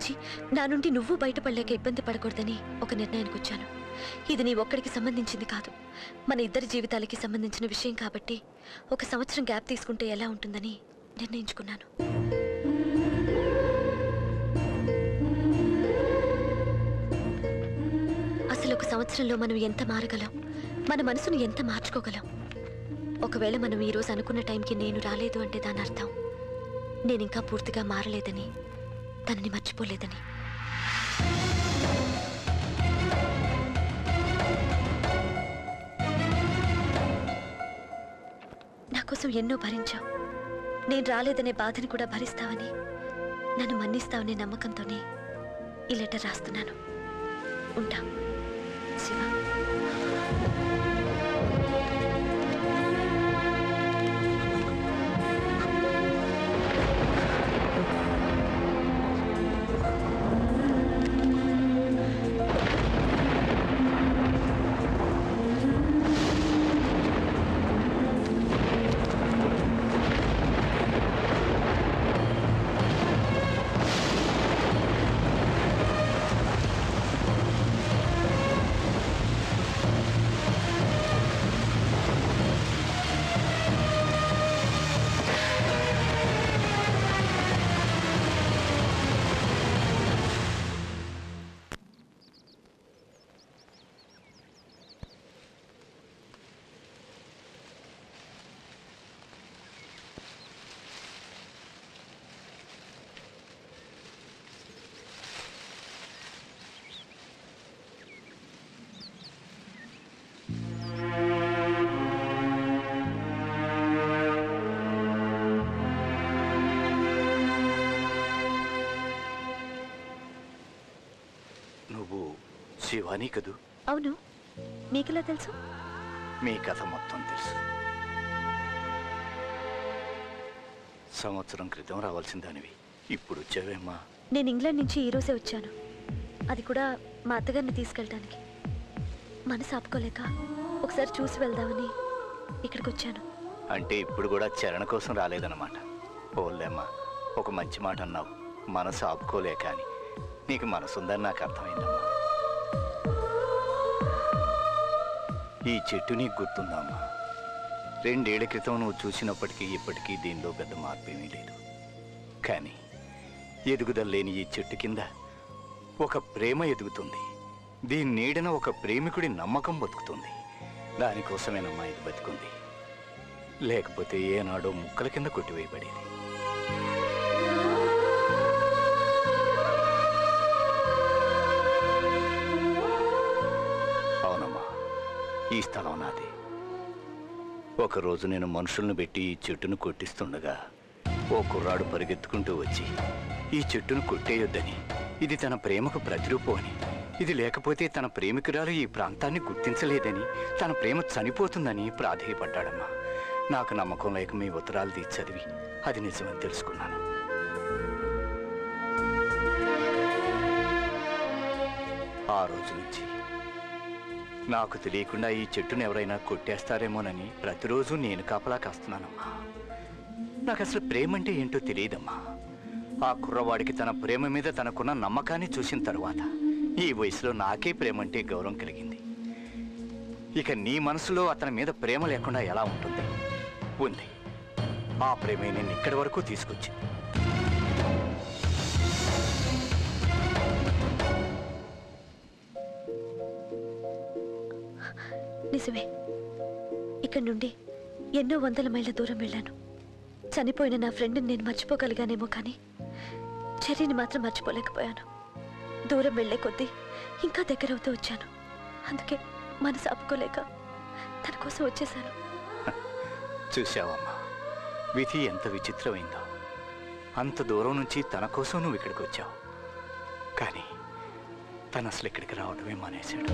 నుంచి నా నుండి నువ్వు బయటపడలేక ఇబ్బంది పడకూడదని ఒక నిర్ణయానికి వచ్చాను ఇది నీ ఒక్కడికి సంబంధించింది కాదు మన ఇద్దరి జీవితాలకి సంబంధించిన విషయం కాబట్టి ఒక సంవత్సరం గ్యాప్ తీసుకుంటే ఎలా ఉంటుందని నిర్ణయించుకున్నాను అసలు ఒక సంవత్సరంలో మనం ఎంత మారగలం మన మనసును ఎంత మార్చుకోగలం ఒకవేళ మనం ఈరోజు అనుకున్న టైంకి నేను రాలేదు అంటే దాని అర్థం నేను ఇంకా పూర్తిగా మారలేదని తనని మర్చిపోలేదని నా కోసం ఎన్నో భరించావు నేను రాలేదనే బాధని కూడా భరిస్తావని నన్ను మన్నిస్తావనే నమ్మకంతోనే ఈ లెటర్ రాస్తున్నాను ఉంటా శివ నువ్వు శివాని కదూ అవును మీకెలా తెలుసు మీ కథ మొత్తం తెలుసు సంవత్సరం క్రితం రావాల్సిన దానివి ఇప్పుడు వచ్చావేమ్మా నేను ఇంగ్లాండ్ నుంచి ఈరోజే వచ్చాను అది కూడా మా అత్తగారిని తీసుకెళ్ళటానికి మనసు ఆపుకోలేక ఒకసారి చూసి వెళ్దామని ఇక్కడికి వచ్చాను అంటే ఇప్పుడు కూడా చరణ కోసం రాలేదన్నమాట పోలేమ్మా ఒక మంచి మాట అన్నావు మనసు ఆపుకోలేక అని నీకు మనసు ఉందని నాకు అర్థమైందమ్మా ఈ చెట్టు నీకు గుర్తుందమ్మా రెండేళ్ల క్రితం నువ్వు చూసినప్పటికీ ఇప్పటికీ దీనిలో పెద్ద మార్పు ఏమీ లేదు కానీ ఎదుగుదల లేని ఈ చెట్టు కింద ఒక ప్రేమ ఎదుగుతుంది దీని నీడన ఒక ప్రేమికుడి నమ్మకం బతుకుతుంది దానికోసమేనమ్మా ఇది బతుకుంది లేకపోతే ఏనాడో ముక్కల కింద కొట్టివేయబడేది అవునమ్మా ఈ స్థలం నాది ఒకరోజు నేను మనుషులను పెట్టి ఈ చెట్టును కొట్టిస్తుండగా ఓ కుర్రాడు పరిగెత్తుకుంటూ వచ్చి ఈ చెట్టును కొట్టేయొద్దని ఇది తన ప్రేమకు ప్రతిరూపం అని ఇది లేకపోతే తన ప్రేమికురాలు ఈ ప్రాంతాన్ని గుర్తించలేదని తన ప్రేమ చనిపోతుందని ప్రాధేయపడ్డాడమ్మా నాకు నమ్మకం లేక మీ ఉత్తరాలు తీసి చదివి అది నిజమని తెలుసుకున్నాను ఆ రోజు నుంచి నాకు తెలియకుండా ఈ చెట్టును ఎవరైనా కొట్టేస్తారేమోనని ప్రతిరోజు నేను కాపలా కాస్తున్నానమ్మా నాకు అసలు ప్రేమ అంటే ఏంటో తెలియదమ్మా ఆ కుర్రవాడికి తన ప్రేమ మీద తనకున్న నమ్మకాన్ని చూసిన తరువాత ఈ వయసులో నాకే ప్రేమ అంటే గౌరవం కలిగింది ఇక నీ మనసులో అతని మీద ప్రేమ లేకుండా ఎలా ఉంటుంది ఉంది ఆ ప్రేమే నేను ఇక్కడి వరకు తీసుకొచ్చింది నిజమే ఇక్కడి నుండి ఎన్నో వందల మైళ్ళ దూరం వెళ్ళాను చనిపోయిన నా ఫ్రెండ్ని నేను మర్చిపోగలిగానేమో కానీ చెర్రీని మాత్రం మర్చిపోలేకపోయాను దూరం వెళ్ళే కొద్దీ ఇంకా దగ్గరవుతూ వచ్చాను అందుకే మనసు ఆపుకోలేక తన కోసం వచ్చేసాను చూసావమ్మా విధి ఎంత విచిత్రమైందో అంత దూరం నుంచి తన కోసం నువ్వు ఇక్కడికి వచ్చావు కానీ తను అసలు ఇక్కడికి రావడమే మానేశాడు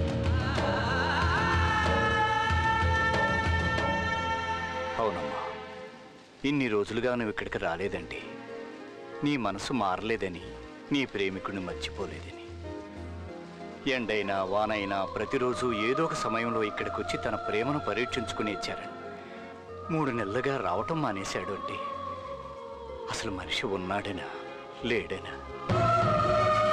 అవునమ్మా ఇన్ని రోజులుగా నువ్వు ఇక్కడికి రాలేదంటే నీ మనసు మారలేదని నీ ప్రేమికుడిని మర్చిపోలేదని ఎండైనా వానైనా ప్రతిరోజు ఏదో ఒక సమయంలో ఇక్కడికి వచ్చి తన ప్రేమను పరీక్షించుకుని ఇచ్చారని మూడు నెలలుగా రావటం మానేశాడు అంటే అసలు మనిషి ఉన్నాడనా లేడనా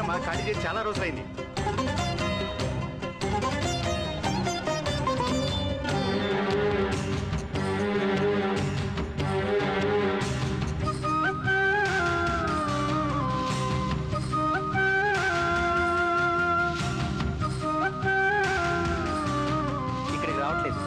లేదమ్మా ఖాళీ చేసి చాలా రోజులైంది ఇక్కడికి రావట్లేదు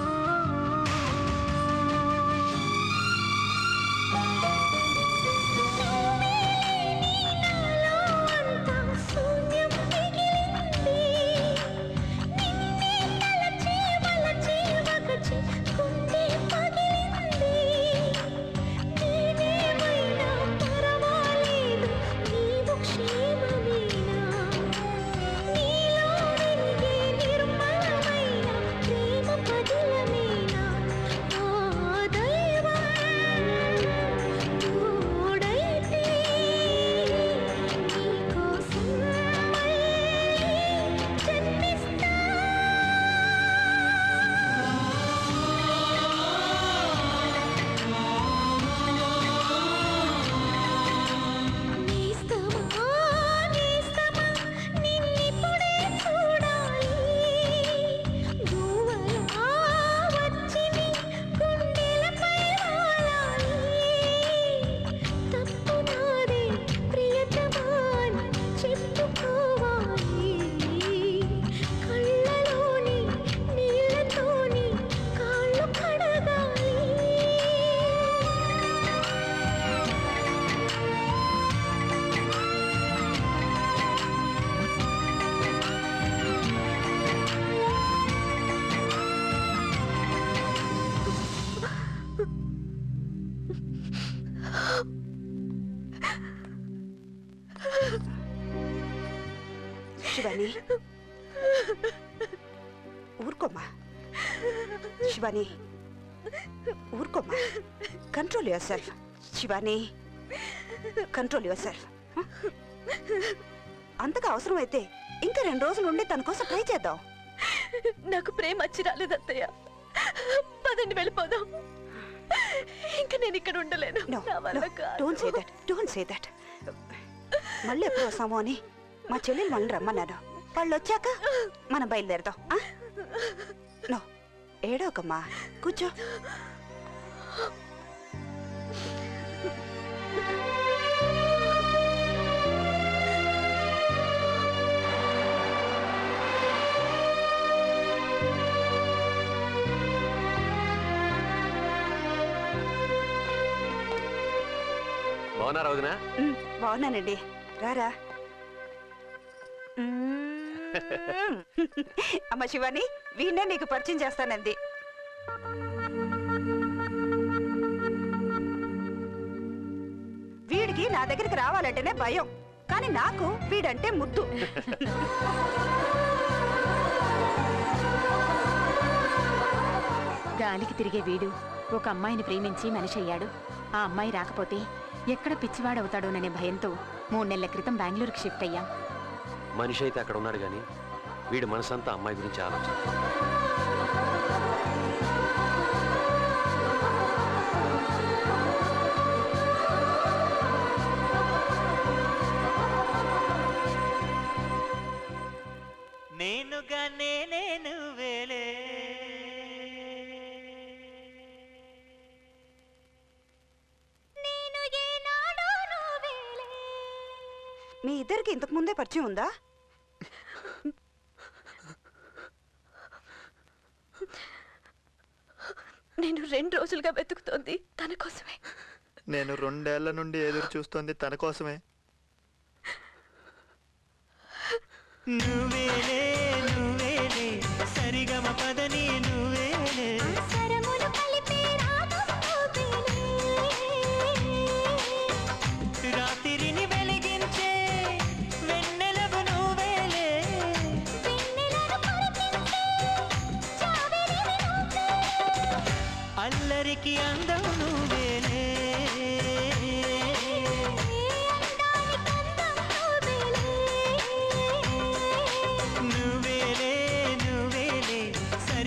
కళ్ళలోని నీళ్ళతోని కాళ్ళు కడగాలి శివాని ఊరుకోమ్మా శివాని ఊరుకోమ్మా control yourself Shivani control yourself అంతగా అవసరమైతే ఇంకా రెండు రోజులు ఉండి తన కోసం ట్రై చేద్దాం నాకు ప్రేమ వచ్చి రాలేదు అత్తయ్య పదండి వెళ్ళిపోదాం ఇంకా నేను ఇక్కడ ఉండలేను నో నా వల్ల కాదు. Don't say that don't say that మళ్ళీ ఎప్పుడు వస్తామో అని మా చెల్లెలు వాళ్ళని రమ్మన్నాను వాళ్ళు వచ్చాక మనం బయలుదేరదాం ఆ? నో ఏడోకమ్మా కూర్చో బాగున్నారా వదినా మ్, బాగున్నానండి రారా మ్మ్. అమ్మ శివాని వీణ్ణే నీకు పరిచయం చేస్తానంది వీడికి నా దగ్గరికి రావాలంటేనే భయం కానీ నాకు వీడంటే ముద్దు గాలికి తిరిగే వీడు ఒక అమ్మాయిని ప్రేమించి మనిషి అయ్యాడు ఆ అమ్మాయి రాకపోతే ఎక్కడ పిచ్చివాడవుతాడోననే భయంతో మూడు నెలల క్రితం బెంగళూరుకి షిఫ్ట్ అయ్యాం మనిషి అయితే అక్కడ ఉన్నాడు కానీ వీడి మనసంతా అమ్మాయి గురించి ఆలోచన నేనుగా నేనే నువ్వేలే నేను ఏనాడో నువ్వేలే మీ ఇద్దరికి ఇంతకు ముందే పరిచయం ఉందా నేను రెండు రోజులుగా వెతుకుతోంది తన కోసమే నేను రెండేళ్ల నుండి ఎదురు చూస్తోంది తన కోసమే నువ్వేలే నువ్వేలే సరిగమ పదని నువ్వేలే సరములు కలిపే రాగం నువ్వేలే రాత్రిని వెలిగించే వెన్నెలవు నువ్వేలే వెన్నెలను కురిపించే చావెరివి నువ్వే అల్లరికి అందం నువ్వేలే అందానికి అందం నువ్వేలే నువ్వేలే నువ్వేలే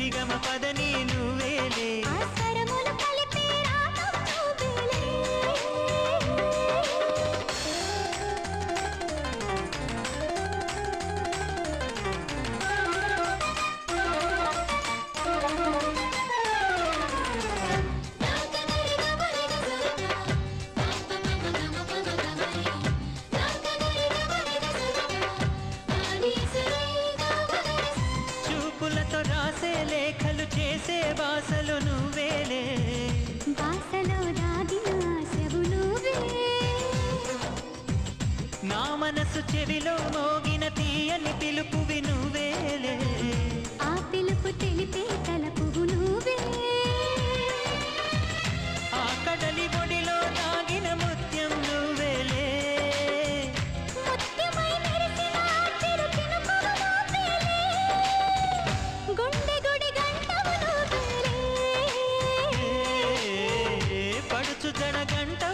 చెవిలో మోగిన తీయని పిలుపువి నువ్వేలే ఆ పిలుపు తెలిపే తలపు నువ్వే ఆ కడలి ఒడిలో దాగిన ముత్యం నువ్వేలే ముత్యమై మెరిసిన ఆ చిరు చినుకువు నువ్వేలే. గుండె గుడి గంటవు నువ్వేలే ఏ, పడుచు జడ గంట